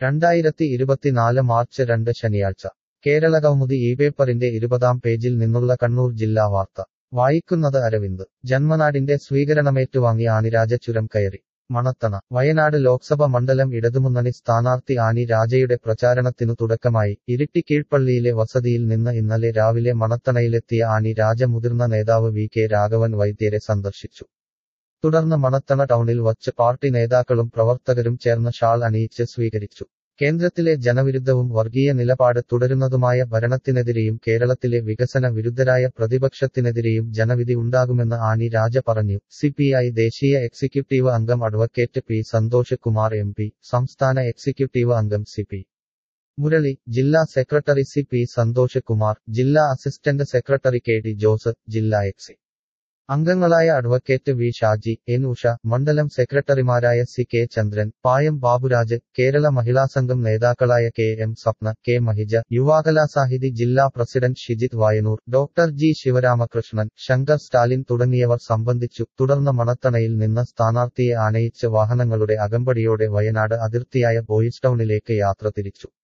രണ്ടായിരത്തി ഇരുപത്തിനാല് മാർച്ച് രണ്ട് ശനിയാഴ്ച കേരള കൗമുദി ഈ പേപ്പറിന്റെ ഇരുപതാം പേജിൽ നിന്നുള്ള കണ്ണൂർ ജില്ലാ വാർത്ത വായിക്കുന്നത് അരവിന്ദ് ജന്മനാടിന്റെ സ്വീകരണമേറ്റുവാങ്ങി ആനിരാജ ചുരം കയറി മണത്തണ വയനാട് ലോക്സഭ മണ്ഡലം ഇടതുമുന്നണി സ്ഥാനാർത്ഥി ആനി രാജയുടെ പ്രചാരണത്തിനു തുടക്കമായി ഇരിട്ടി കീഴ്പള്ളിയിലെ വസതിയിൽ നിന്ന് ഇന്നലെ രാവിലെ മണത്തണയിലെത്തിയ ആനി രാജ മുതിർന്ന നേതാവ് വി കെ രാഘവൻ വൈദ്യരെ സന്ദർശിച്ചു തുടർന്ന് മണത്തണ ടൗണിൽ വച്ച് പാർട്ടി നേതാക്കളും പ്രവർത്തകരും ചേർന്ന് ഷാൾ അണിയിച്ച് സ്വീകരിച്ചു കേന്ദ്രത്തിലെ ജനവിരുദ്ധവും വർഗീയ നിലപാട് തുടരുന്നതുമായ ഭരണത്തിനെതിരെയും കേരളത്തിലെ വികസന വിരുദ്ധരായ പ്രതിപക്ഷത്തിനെതിരെയും ജനവിധി ഉണ്ടാകുമെന്ന് ആനി രാജ പറഞ്ഞു സിപിഐ ദേശീയ എക്സിക്യൂട്ടീവ് അംഗം advocate P Santhosh Kumar M P സംസ്ഥാന എക്സിക്യൂട്ടീവ് അംഗം സി പി മുരളി ജില്ലാ secretary C P Santhosh Kumar ജില്ലാ assistant secretary K D Jose ജില്ലാ എക്സി അംഗങ്ങളായ advocate V Shaji N Usha മണ്ഡലം സെക്രട്ടറിമാരായ സി കെ ചന്ദ്രൻ പായം ബാബുരാജ് കേരള മഹിളാ സംഘം നേതാക്കളായ K M Swapna K Mahija Yuvakalasahithi ജില്ലാ president Shijith Vayanur doctor G Sivaramakrishnan Shankar Stalin തുടങ്ങിയവർ സംബന്ധിച്ചു തുടർന്ന് മണത്തണയിൽ നിന്ന് സ്ഥാനാർത്ഥിയെ ആനയിച്ച് വാഹനങ്ങളുടെ അകമ്പടിയോടെ വയനാട് അതിർത്തിയായ ബോയ്സ് ടൗണിലേക്ക് യാത്ര തിരിച്ചു